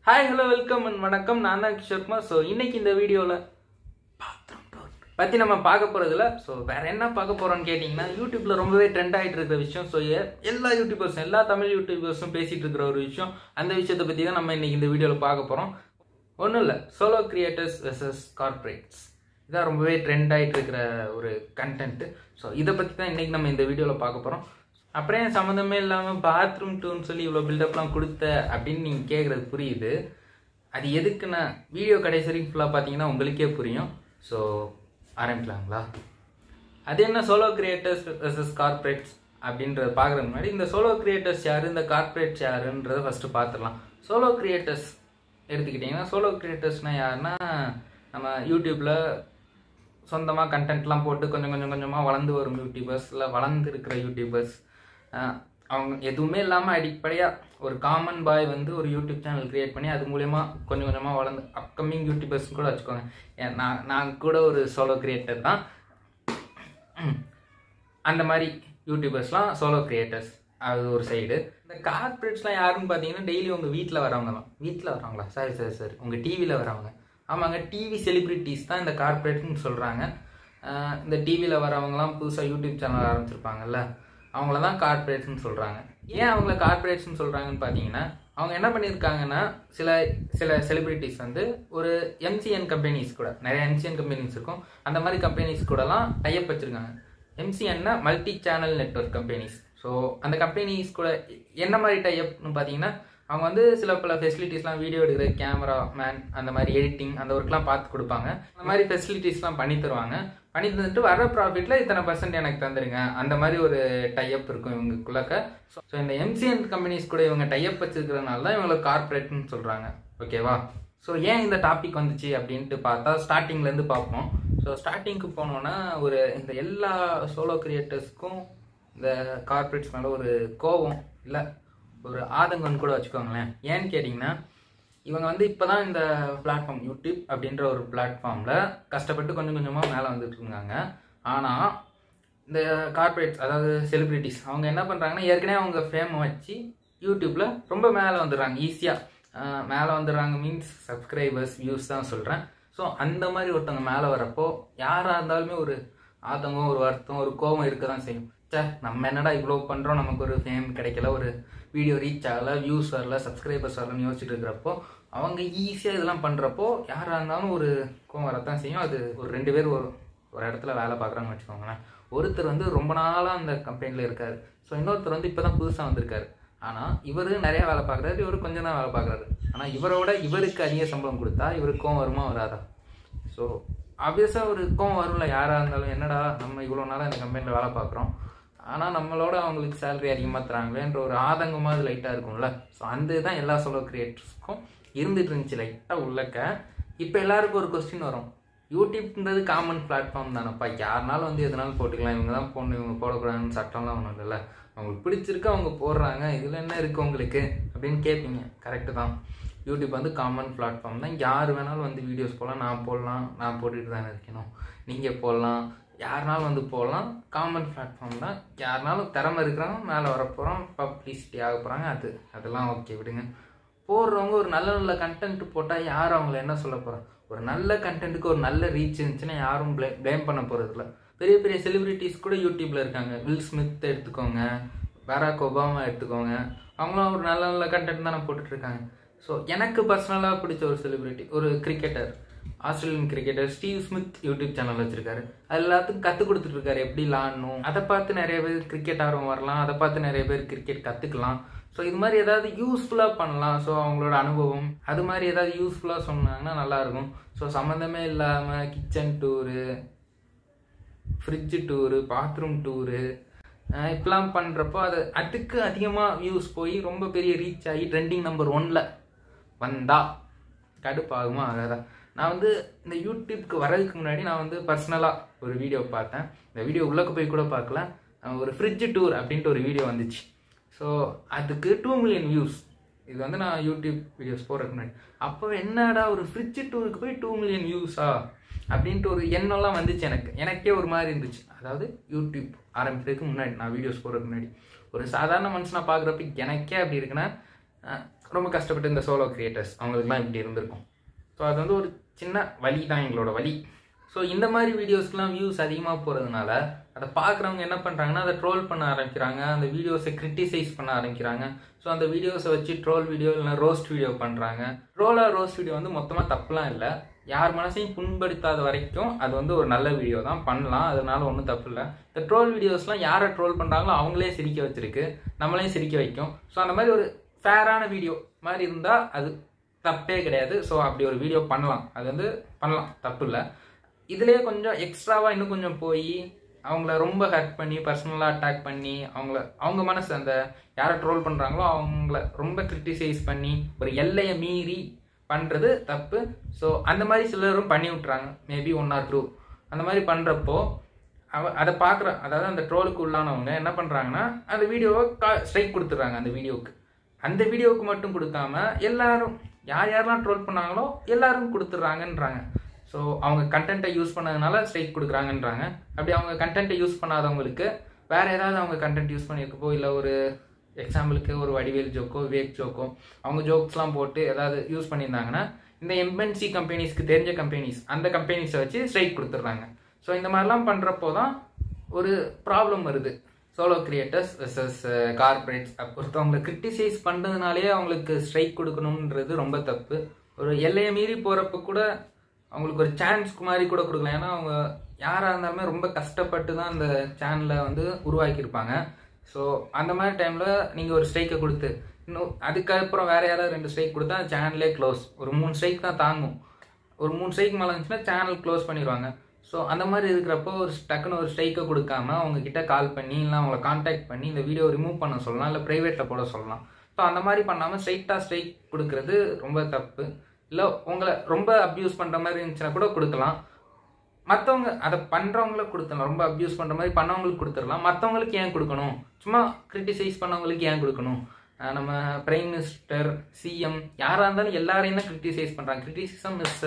hi hello welcome and வணக்கம் நான் தான் கிஷோர்குமார் ஸோ இன்னைக்கு இந்த வீடியோவில் பாத்ரூம் டூர் பற்றி நம்ம பார்க்க போகிறதுல ஸோ வேற என்ன பார்க்க போகிறோம்னு கேட்டிங்கன்னா யூடியூப்பில் ரொம்பவே ட்ரெண்ட் ஆகிட்டு இருக்கிற விஷயம் ஸோ எல்லா யூடியூபர்ஸும் எல்லா தமிழ் யூடியூபர்ஸும் பேசிகிட்டு இருக்கிற ஒரு விஷயம் அந்த விஷயத்தை பற்றி தான் நம்ம இன்னைக்கு இந்த வீடியோவில் பார்க்க போகிறோம் ஒன்றும் இல்லை சோலோ கிரியேட்டர்ஸ் வெர்சஸ் கார்ப்பரேட்ஸ் இதான் ரொம்பவே ட்ரெண்ட் ஆகிட்டு இருக்கிற ஒரு கண்டென்ட்டு ஸோ இதை பற்றி தான் இன்றைக்கி நம்ம இந்த வீடியோவில் பார்க்க போகிறோம் அப்புறம் ஏன் சம்மந்தமே இல்லாமல் பாத்ரூம் டூன்னு சொல்லி இவ்வளோ பில்டப்லாம் கொடுத்த அப்படின்னு நீங்கள் கேட்குறது புரியுது அது எதுக்குன்னா வீடியோ கடைசி வரைக்கும் ஃபுல்லாக பார்த்தீங்கன்னா உங்களுக்கே புரியும் ஸோ ஆரம்பிக்கலாங்களா அது என்ன சோலோ கிரியேட்டர்ஸ் வெர்சஸ் கார்ப்பரேட்ஸ் அப்படின்றத பார்க்குறதுக்கு முன்னாடி இந்த சோலோ கிரியேட்டர்ஸ் யார் இந்த கார்ப்பரேட்ஸ் யாருன்றதை ஃபஸ்ட்டு பார்த்துடலாம் சோலோ கிரியேட்டர்ஸ் எடுத்துக்கிட்டிங்கன்னா சோலோ கிரியேட்டர்ஸ்னால் யாருன்னா நம்ம யூடியூப்பில் சொந்தமாக கண்டென்ட்லாம் போட்டு கொஞ்சம் கொஞ்சம் கொஞ்சமாக வளர்ந்து வரும் யூடியூபர்ஸ் இல்லை வளர்ந்து இருக்கிற யூடியூபர்ஸ் அவங்க எதுவுமே இல்லாமல் அடிப்படையாக ஒரு காமன் பாய் வந்து ஒரு யூடியூப் சேனல் க்ரியேட் பண்ணி அது மூலயமா கொஞ்சம் கொஞ்சமாக வளர்ந்து அப்கமிங் யூடியூபர்ஸ் கூட வச்சுக்கோங்க ஏன் நான் நான் கூட ஒரு சோலோ கிரியேட்டர் தான் அந்த மாதிரி யூடியூபர்ஸ்லாம் சோலோ கிரியேட்டர்ஸ் அது ஒரு சைடு இந்த கார்பரேட்ஸ்லாம் யாருன்னு பார்த்தீங்கன்னா டெய்லி உங்கள் வீட்டில் வரவங்க தான் வீட்டில் வரவங்களா சாரி சாரி சாரி உங்கள் டிவியில் வரவங்க ஆமாங்க டிவி செலிப்ரிட்டிஸ் தான் இந்த கார்ப்பரேட்னு சொல்கிறாங்க இந்த டிவியில் வரவங்கலாம் புதுசாக யூடியூப் சேனல் ஆரம்பிச்சிருப்பாங்கல்ல அவங்கள தான் கார்ப்பரேட்ஸ்னு சொல்கிறாங்க ஏன் அவங்கள கார்ப்பரேட்ஸ்னு சொல்கிறாங்கன்னு பார்த்தீங்கன்னா அவங்க என்ன பண்ணியிருக்காங்கன்னா சில சில செலிப்ரிட்டிஸ் வந்து ஒரு எம்சிஎன் கம்பெனிஸ் கூட நிறைய எம்சிஎன் கம்பெனிஸ் இருக்கும் அந்த மாதிரி கம்பெனிஸ் கூடலாம் டைப் வச்சுருக்காங்க எம்சிஎன்னா multi channel network companies so அந்த கம்பெனிஸ் கூட என்ன மாதிரி டைப்னு பார்த்தீங்கன்னா அவங்க வந்து சில பல ஃபெசிலிட்டிஸ்லாம் வீடியோ எடுக்கிற கேமரா மேன் அந்த மாதிரி எடிட்டிங் அந்த ஒர்க்லாம் பார்த்து கொடுப்பாங்க அந்த மாதிரி ஃபெசிலிட்டிஸ்லாம் பண்ணி தருவாங்க பண்ணி தந்துட்டு வர ப்ராஃபிட்டில் இத்தனை பர்சன்ட் எனக்கு தந்துருங்க அந்த மாதிரி ஒரு டைப் இருக்கும் இவங்களுக்குள்ளக்க ஸோ இந்த எம்சிஎன் கம்பெனிஸ் கூட இவங்க டைப் வச்சிருக்கிறதுனால தான் இவங்களை கார்ப்பரேட்னு சொல்கிறாங்க ஓகேவா ஸோ ஏன் இந்த டாபிக் வந்துச்சு அப்படின்ட்டு பார்த்தா ஸ்டார்டிங்லேருந்து பார்ப்போம் ஸோ ஸ்டார்டிங்க்கு போனோன்னா ஒரு இந்த எல்லா சோலோ கிரியேட்டர்ஸ்க்கும் இந்த கார்ப்பரேட்ஸ் மேலே ஒரு கோபம் இல்லை ஒரு ஆதங்கம்னு கூட வச்சுக்கோங்களேன் ஏன்னு கேட்டிங்கன்னா இவங்க வந்து இப்போ தான் இந்த பிளாட்ஃபார்ம் யூடியூப் அப்படின்ற ஒரு பிளாட்ஃபார்மில் கஷ்டப்பட்டு கொஞ்சம் கொஞ்சமாக மேலே வந்துட்டு இருக்காங்க ஆனால் இந்த கார்ப்பரேட்ஸ் அதாவது செலிப்ரிட்டிஸ் அவங்க என்ன பண்ணுறாங்கன்னா ஏற்கனவே அவங்க ஃபேமை வச்சு யூடியூப்பில் ரொம்ப மேலே வந்துடுறாங்க ஈஸியாக மேலே வந்துடுறாங்க மீன்ஸ் சப்ஸ்கிரைபர்ஸ் வியூஸ் தான் சொல்கிறேன் ஸோ அந்த மாதிரி ஒருத்தவங்க மேலே வரப்போ யாராக இருந்தாலுமே ஒரு ஆதங்கம் ஒரு வருத்தம் ஒரு கோபம் இருக்க தான் செய்யும் சே நம்ம என்னடா இவ்வளோ பண்ணுறோம் நமக்கு ஒரு ஃபேம் கிடைக்கல ஒரு வீடியோ ரீச் ஆகலை வியூஸ் வரல சப்ஸ்கிரைபர்ஸ் வரலன்னு யோசிச்சுட்டு இருக்கிறப்போ அவங்க ஈஸியாக இதெல்லாம் பண்ணுறப்போ யாராக இருந்தாலும் ஒரு கோவம் வரத்தான் செய்யும் அது ஒரு ரெண்டு பேர் ஒரு ஒரு இடத்துல வேலை பார்க்குறாங்கன்னு வச்சுக்கோங்களேன் ஒருத்தர் வந்து ரொம்ப நாளாக அந்த கம்பெனியில் இருக்கார் ஸோ இன்னொருத்தர் வந்து இப்போ தான் புதுசாக வந்திருக்காரு ஆனால் இவர் நிறைய வேலை பார்க்குறாரு இவர் கொஞ்சம் தான் வேலை பார்க்குறாரு ஆனால் இவரோட இவருக்கு அதிக சம்பளம் கொடுத்தா இவருக்கு கோவம் வருமா வராதா ஸோ ஆப்வியஸாக ஒரு கோவம் வரும்ல யாராக இருந்தாலும் என்னடா நம்ம இவ்வளோ நாளாக இந்த கம்பெனியில் வேலை பார்க்குறோம் ஆனால் நம்மளோட அவங்களுக்கு சேலரி அதிகமாக தராங்களேன்ற ஒரு ஆதங்கமாக அது லைட்டாக இருக்கும்ல ஸோ அந்த தான் எல்லா சோலோ கிரியேட்டர்ஸ்க்கும் இருந்துட்டு இருந்துச்சு லைட்டாக உள்ளக்க இப்போ எல்லாருக்கும் ஒரு கொஸ்டின் வரும் யூடியூப்ன்றது காமன் பிளாட்ஃபார்ம் தானேப்பா யாருனாலும் வந்து எதனாலும் போட்டுக்கலாம் இவங்க தான் போடணும் இவங்க போடக்கூடாதுன்னு சட்டம்லாம் ஒன்றும் இல்லைல்ல அவங்களுக்கு பிடிச்சிருக்கு அவங்க போடுறாங்க இதில் என்ன இருக்குது உங்களுக்கு அப்படின்னு கேட்பீங்க கரெக்டு தான் யூடியூப் வந்து காமன் பிளாட்ஃபார்ம் தான் யார் வேணாலும் வந்து வீடியோஸ் போடலாம் நான் போடலாம் நான் போட்டுட்டு தானே இருக்கணும் நீங்கள் போடலாம் யாருனாலும் வந்து போடலாம் காமன் பிளாட்ஃபார்ம் தான் யாருனாலும் திறமை இருக்கிறாங்க மேலே வரப்போகிறோம் பப்ளிசிட்டி ஆக போகிறாங்க அது அதெல்லாம் ஓகே விடுங்க போடுறவங்க ஒரு நல்ல நல்ல கண்டென்ட் போட்டால் யார் அவங்கள என்ன சொல்ல போகிறோம் ஒரு நல்ல கண்டென்ட்டுக்கு ஒரு நல்ல ரீச் இருந்துச்சுன்னா யாரும் ப்ளே ப்ளேம் பண்ண போகிறதில்ல பெரிய பெரிய செலிபிரிட்டிஸ் கூட யூடியூப்பில் இருக்காங்க வில் ஸ்மித் எடுத்துக்கோங்க பராக் ஒபாமா எடுத்துக்கோங்க அவங்களும் ஒரு நல்ல நல்ல கண்டென்ட் தானே போட்டுட்ருக்காங்க ஸோ எனக்கு பர்சனலாக பிடிச்ச ஒரு செலிபிரிட்டி ஒரு cricketer Australian cricketer Steve Smith YouTube channel வச்சிருக்காரு அது எல்லாத்துக்கும் கற்றுக் கொடுத்துட்டு இருக்காரு எப்படி விளாடணும் அதை பார்த்து நிறைய பேர் கிரிக்கெட் ஆர்வம் வரலாம் அதை பார்த்து நிறைய பேர் கிரிக்கெட் கற்றுக்கலாம் ஸோ இது மாதிரி ஏதாவது யூஸ்ஃபுல்லாக பண்ணலாம் ஸோ அவங்களோட அனுபவம் அது மாதிரி ஏதாவது யூஸ்ஃபுல்லாக சொன்னாங்கன்னா நல்லாயிருக்கும் ஸோ சம்மந்தமே இல்லாமல் kitchen tour fridge tour bathroom tour இப்பெல்லாம் பண்ணுறப்போ அது அதுக்கு அதிகமாக வியூஸ் போய் ரொம்ப பெரிய ரீச் ஆகி ட்ரெண்டிங் நம்பர் ஒனில் வந்தா கடுப்பாகுமா ஆகாதா நான் வந்து இந்த யூடியூப்க்கு வர்றதுக்கு முன்னாடி நான் வந்து பர்சனலாக ஒரு வீடியோ பார்த்தேன் இந்த வீடியோ உள்ளக்கு போய் கூட பார்க்கல ஒரு ஃப்ரிட்ஜ் டூர் அப்படின்ட்டு ஒரு வீடியோ வந்துச்சு ஸோ அதுக்கு டூ மில்லியன் வியூஸ் இது வந்து நான் யூடியூப் வீடியோஸ் போடுறதுக்கு முன்னாடி அப்போ என்னடா ஒரு ஃப்ரிட்ஜ் டூருக்கு போய் டூ மில்லியன் வியூஸா அப்படின்ட்டு ஒரு எண்ணம்லாம் வந்துச்சு எனக்கு எனக்கே ஒரு மாதிரி இருந்துச்சு அதாவது யூடியூப் ஆரம்பிக்கிறதுக்கு முன்னாடி நான் வீடியோஸ் போடுறதுக்கு முன்னாடி ஒரு சாதாரண மனுஷனாக பார்க்குறப்ப எனக்கே அப்படி இருக்குன்னா ரொம்ப கஷ்டப்பட்டு இந்த சோலோ கிரியேட்டர்ஸ் அவங்களுக்குலாம் இப்படி இருந்திருக்கும் ஸோ அது வந்து ஒரு சின்ன வழி தான் எங்களோட வழி ஸோ இந்த மாதிரி வீடியோஸ்க்குலாம் வியூஸ் அதிகமாக போகிறதுனால அதை பார்க்குறவங்க என்ன பண்ணுறாங்கன்னா அதை ட்ரோல் பண்ண ஆரம்பிக்கிறாங்க அந்த வீடியோஸை கிரிட்டிசைஸ் பண்ண ஆரம்பிக்கிறாங்க ஸோ அந்த வீடியோஸை வச்சு ட்ரோல் வீடியோ இல்லைனா ரோஸ்ட் வீடியோ பண்ணுறாங்க ட்ரோலாக ரோஸ்ட் வீடியோ வந்து மொத்தமாக தப்புலாம் இல்லை யார் மனசையும் புண்படுத்தாத வரைக்கும் அது வந்து ஒரு நல்ல வீடியோ தான் பண்ணலாம் அதனால ஒன்றும் தப்பு இல்லை இந்த ட்ரோல் வீடியோஸ்லாம் யாரை ட்ரோல் பண்ணுறாங்களோ அவங்களே சிரிக்க வச்சிருக்கு நம்மளையும் சிரிக்க வைக்கும் ஸோ அந்த மாதிரி ஒரு ஃபேரான வீடியோ மாதிரி இருந்தால் அது தப்பே கிடையாது ஸோ அப்படி ஒரு வீடியோ பண்ணலாம் அது வந்து பண்ணலாம் தப்பு இல்லை இதுலேயே கொஞ்சம் எக்ஸ்ட்ராவாக இன்னும் கொஞ்சம் போய் அவங்கள ரொம்ப ஹர்ட் பண்ணி பர்சனலாக அட்டாக் பண்ணி அவங்கள அவங்க மனசு அந்த யாரை ட்ரோல் பண்ணுறாங்களோ அவங்கள ரொம்ப கிரிட்டிசைஸ் பண்ணி ஒரு எல்லையை மீறி பண்ணுறது தப்பு ஸோ அந்த மாதிரி சிலரும் பண்ணி விட்றாங்க மேபி ஒன் ஆர் டூ அந்த மாதிரி பண்ணுறப்போ அவ அதை பார்க்குற அதாவது அந்த ட்ரோலுக்கு உள்ளானவங்க என்ன பண்ணுறாங்கன்னா அந்த வீடியோவை கா ஸ்ட்ரைக் கொடுத்துட்றாங்க அந்த வீடியோவுக்கு அந்த வீடியோவுக்கு மட்டும் கொடுக்காம எல்லாரும் யார் யாரெல்லாம் ட்ரோல் பண்ணாங்களோ எல்லாரும் கொடுத்துட்றாங்கன்றாங்க ஸோ அவங்க கண்டென்ட்டை யூஸ் பண்ணதுனால ஸ்ட்ரைக் கொடுக்குறாங்கன்றாங்க அப்படி அவங்க கண்டென்ட்டை யூஸ் பண்ணாதவங்களுக்கு வேற ஏதாவது அவங்க கண்டென்ட் யூஸ் பண்ணியிருக்கப்போ இல்லை ஒரு எக்ஸாம்பிளுக்கு ஒரு வடிவேல் ஜோக்கோ விவேக் ஜோக்கோ அவங்க ஜோக்ஸ்லாம் போட்டு ஏதாவது யூஸ் பண்ணியிருந்தாங்கன்னா இந்த எம்என்சி கம்பெனிஸ்க்கு தெரிஞ்ச கம்பெனிஸ் அந்த கம்பெனிஸை வச்சு ஸ்ட்ரைக் கொடுத்துட்றாங்க ஸோ இந்த மாதிரிலாம் பண்ணுறப்போ தான் ஒரு ப்ராப்ளம் வருது சோலோ கிரியேட்டர்ஸ் வெர்சஸ் கார்பரேட்ஸ் ஒருத்தவங்களை கிரிட்டிசைஸ் பண்ணுறதுனாலே அவங்களுக்கு ஸ்ட்ரைக் கொடுக்கணுன்றது ரொம்ப தப்பு ஒரு எல்லையை மீறி போகிறப்ப கூட அவங்களுக்கு ஒரு சான்ஸ் மாதிரி கூட கொடுக்கலாம் ஏன்னா அவங்க யாராக இருந்தாலுமே ரொம்ப கஷ்டப்பட்டு தான் அந்த சேனலை வந்து உருவாக்கியிருப்பாங்க ஸோ அந்த மாதிரி டைமில் நீங்கள் ஒரு ஸ்ட்ரைக்கை கொடுத்து இன்னும் அதுக்கப்புறம் வேற யாராவது ரெண்டு ஸ்ட்ரைக் கொடுத்தா சேனலே க்ளோஸ் ஒரு மூணு ஸ்ட்ரைக் தான் தாங்கும் ஒரு மூணு ஸ்ட்ரைக் மேலே இருந்துச்சுன்னா சேனல் க்ளோஸ் பண்ணிடுவாங்க ஸோ அந்த மாதிரி இருக்கிறப்போ ஒரு டக்குன்னு ஒரு ஸ்ட்ரைக்கை கொடுக்காம அவங்க கிட்ட கால் பண்ணி இல்லை அவங்கள காண்டாக்ட் பண்ணி இந்த வீடியோ ரிமூவ் பண்ண சொல்லலாம் இல்லை ப்ரைவேட்டில் போட சொல்லலாம் ஸோ அந்த மாதிரி பண்ணாமல் ஸ்ட்ரைட்டாக ஸ்ட்ரைக் கொடுக்கறது ரொம்ப தப்பு இல்லை உங்களை ரொம்ப அப்யூஸ் பண்ணுற மாதிரி இருந்துச்சுன்னா கூட கொடுக்கலாம் மற்றவங்க அதை பண்ணுறவங்கள கொடுத்துடலாம் ரொம்ப அப்யூஸ் பண்ணுற மாதிரி பண்ணவங்களுக்கு கொடுத்துடலாம் மற்றவங்களுக்கு ஏன் கொடுக்கணும் சும்மா கிரிட்டிசைஸ் பண்ணவங்களுக்கு ஏன் கொடுக்கணும் அஹ் நம்ம பிரைம் மினிஸ்டர் சிஎம் யாராக இருந்தாலும் எல்லாரையும் தான் கிரிட்டிசைஸ் பண்ணுறாங்க criticism is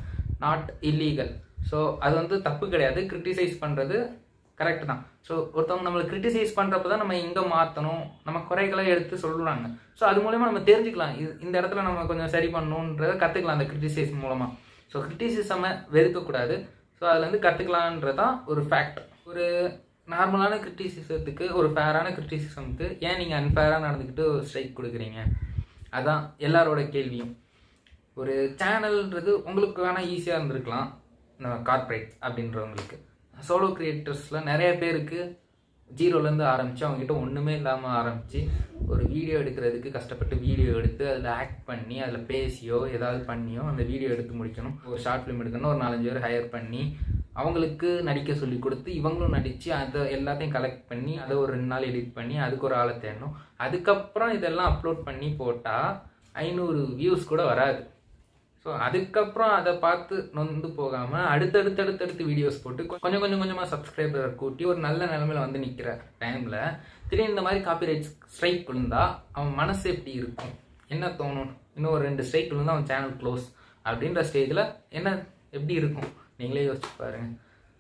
not illegal so அது வந்து தப்பு கிடையாது கிரிட்டிசைஸ் பண்ணுறது கரெக்ட் தான் ஸோ ஒருத்தவங்க நம்மளை கிரிட்டிசைஸ் பண்ணுறப்ப தான் நம்ம எங்கே மாற்றணும் நம்ம குறைகளை எடுத்து சொல்கிறாங்க ஸோ அது மூலயமா நம்ம தெரிஞ்சுக்கலாம் இது இந்த இடத்துல நம்ம கொஞ்சம் சரி பண்ணணுன்றதை கற்றுக்கலாம் அந்த கிரிட்டிசைஸ் மூலமாக ஸோ கிரிட்டிசிசமை வெறுக்கக்கூடாது ஸோ அதுலேருந்து கற்றுக்கலான்றது தான் ஒரு ஃபேக்ட் ஒரு நார்மலான கிரிட்டிசிசத்துக்கு ஒரு ஃபேரான கிரிட்டிசிசம்க்கு ஏன் நீங்கள் அன்ஃபேராக நடந்துக்கிட்டு ஒரு ஸ்ட்ரைக் கொடுக்குறீங்க அதான் எல்லாரோட கேள்வியும் ஒரு சேனல்ன்றது உங்களுக்கு வேணால் ஈஸியாக இருந்திருக்கலாம் கார்ப்பரேட் அப்படின்றவங்களுக்கு சோலோ கிரியேட்டர்ஸில் நிறைய பேருக்கு ஜீரோலேருந்து ஆரம்பித்து அவங்ககிட்ட ஒன்றுமே இல்லாமல் ஆரம்பித்து ஒரு வீடியோ எடுக்கிறதுக்கு கஷ்டப்பட்டு வீடியோ எடுத்து அதில் ஆக்ட் பண்ணி அதில் பேசியோ ஏதாவது பண்ணியோ அந்த வீடியோ எடுத்து முடிக்கணும் ஒரு ஷார்ட் ஃபிலிம் எடுக்கணும் ஒரு நாலஞ்சு பேர் ஹையர் பண்ணி அவங்களுக்கு நடிக்க சொல்லி கொடுத்து இவங்களும் நடித்து அதை எல்லாத்தையும் கலெக்ட் பண்ணி அதை ஒரு ரெண்டு நாள் எடிட் பண்ணி அதுக்கு ஒரு ஆளை தேடணும் அதுக்கப்புறம் இதெல்லாம் அப்லோட் பண்ணி போட்டால் ஐநூறு வியூஸ் கூட வராது ஸோ அதுக்கப்புறம் அதை பார்த்து நொந்து போகாமல் அடுத்தடுத்து அடுத்தடுத்து வீடியோஸ் போட்டு கொ- கொஞ்சம் கொஞ்சம் கொஞ்சமாக சப்ஸ்கிரைபர் கூட்டி ஒரு நல்ல நிலமையில வந்து நிற்கிற டைமில் திடீர்னு இந்த மாதிரி காப்பிரைட் ஸ்ட்ரைக் விழுந்தா அவன் மனசு எப்படி இருக்கும் என்ன தோணும் இன்னும் ஒரு ரெண்டு ஸ்ட்ரைக் விழுந்தா அவன் சேனல் க்ளோஸ் அப்படின்ற ஸ்டேஜில் என்ன எப்படி இருக்கும் நீங்களே யோசிச்சு பாருங்க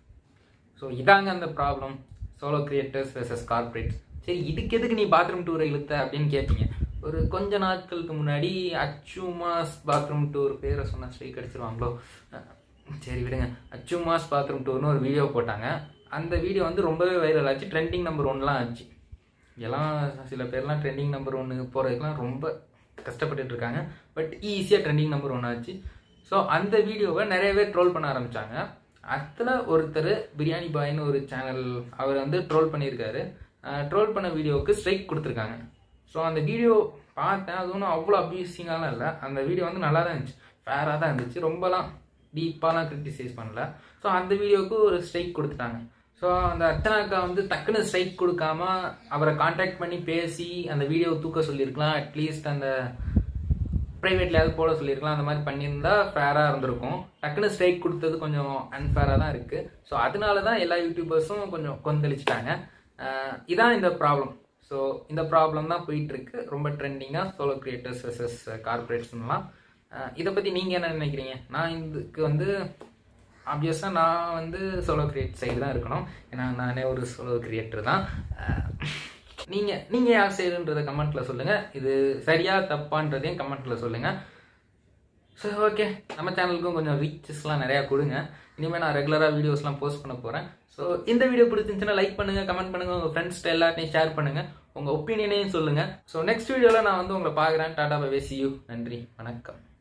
ஸோ இதாங்க அந்த problem solo creators versus corporates சரி இதுக்கு எதுக்கு நீ பாத்ரூம் டூரை இழுத்த அப்படின்னு கேட்பீங்க ஒரு கொஞ்ச நாட்களுக்கு முன்னாடி அச்சுமாஸ் பாத்ரூம் டூர் பேரை சொன்னா ஸ்ட்ரைக் அடிச்சிருவாங்களோ அஹ் சரி விடுங்க அச்சுமாஸ் பாத்ரூம் டூர்னு ஒரு வீடியோ போட்டாங்க அந்த வீடியோ வந்து ரொம்பவே வைரல் ஆச்சு ட்ரெண்டிங் நம்பர் ஒன்லாம் ஆச்சு எல்லாம் சில பேர்லாம் ட்ரெண்டிங் நம்பர் ஒன்று போகிறதுக்குலாம் ரொம்ப கஷ்டப்பட்டுட்டு இருக்காங்க பட் ஈஸியாக ட்ரெண்டிங் நம்பர் ஒன்று ஆச்சு ஸோ அந்த வீடியோவை நிறைய பேர் ட்ரோல் பண்ண ஆரம்பித்தாங்க அதில் ஒருத்தர் பிரியாணி பாய்னு ஒரு சேனல் அவர் வந்து ட்ரோல் பண்ணியிருக்காரு ட்ரோல் பண்ண வீடியோவுக்கு ஸ்ட்ரைக் கொடுத்துருக்காங்க ஸோ அந்த வீடியோ பார்த்தேன் அது ஒன்றும் அவ்வளோ அப்யூசிங்காலாம் இல்லை அந்த வீடியோ வந்து நல்லா தான் இருந்துச்சு ஃபேராக தான் இருந்துச்சு ரொம்பலாம் டீப்பாலாம் கிரிட்டிசைஸ் பண்ணல ஸோ அந்த வீடியோவுக்கு ஒரு ஸ்ட்ரைக் கொடுத்துட்டாங்க ஸோ அந்த அர்ச்சனாக்கா வந்து டக்குன்னு ஸ்ட்ரைக் கொடுக்காம அவரை காண்டாக்ட் பண்ணி பேசி அந்த வீடியோவை தூக்க சொல்லியிருக்கலாம் அட்லீஸ்ட் அந்த ப்ரைவேட்லையாவது போட சொல்லியிருக்கலாம் அந்த மாதிரி பண்ணியிருந்தா ஃபேராக இருந்திருக்கும் டக்குன்னு ஸ்ட்ரைக் கொடுத்தது கொஞ்சம் அன்ஃபேராக தான் இருக்குது ஸோ அதனால தான் எல்லா யூடியூபர்ஸும் கொஞ்சம் கொந்தளிச்சிட்டாங்க அஹ் இதான் இந்த ப்ராப்ளம் ஸோ இந்த ப்ராப்ளம் தான் போயிட்டு இருக்கு ரொம்ப ட்ரெண்டிங்காக சோலோ கிரியேட்டர்ஸ் வெர்சஸ் கார்பரேட்ஸ்லாம் இதை பற்றி நீங்கள் என்ன நினைக்கிறீங்க நான் இதுக்கு வந்து ஆப்வியஸாக நான் வந்து சோலோ கிரியேட் சைடு தான் இருக்கணும் ஏன்னா நானே ஒரு சோலோ கிரியேட்டர் தான் நீங்கள் நீங்கள் யார் செய்யுன்றதை கமெண்ட்டில் சொல்லுங்கள் இது சரியா தப்பான்றதையும் கமெண்ட்டில் சொல்லுங்கள் ஸோ ஓகே நம்ம சேனலுக்கும் கொஞ்சம் ரீச்சஸ்லாம் நிறையா கொடுங்க இனிமேல் நான் ரெகுலராக வீடியோஸ்லாம் போஸ்ட் பண்ண போகிறேன் ஸோ இந்த வீடியோ பிடிச்சிருந்துச்சுன்னா லைக் பண்ணுங்கள் கமெண்ட் பண்ணுங்கள் உங்கள் ஃப்ரெண்ட்ஸ்ட்டு எல்லாத்தையும் ஷேர் பண்ணுங்கள் உங்கள் ஒப்பீனியனையும் சொல்லுங்கள் ஸோ நெக்ஸ்ட் வீடியோவில் நான் வந்து உங்களை பார்க்குறேன் டாடா பை சி யூ நன்றி வணக்கம்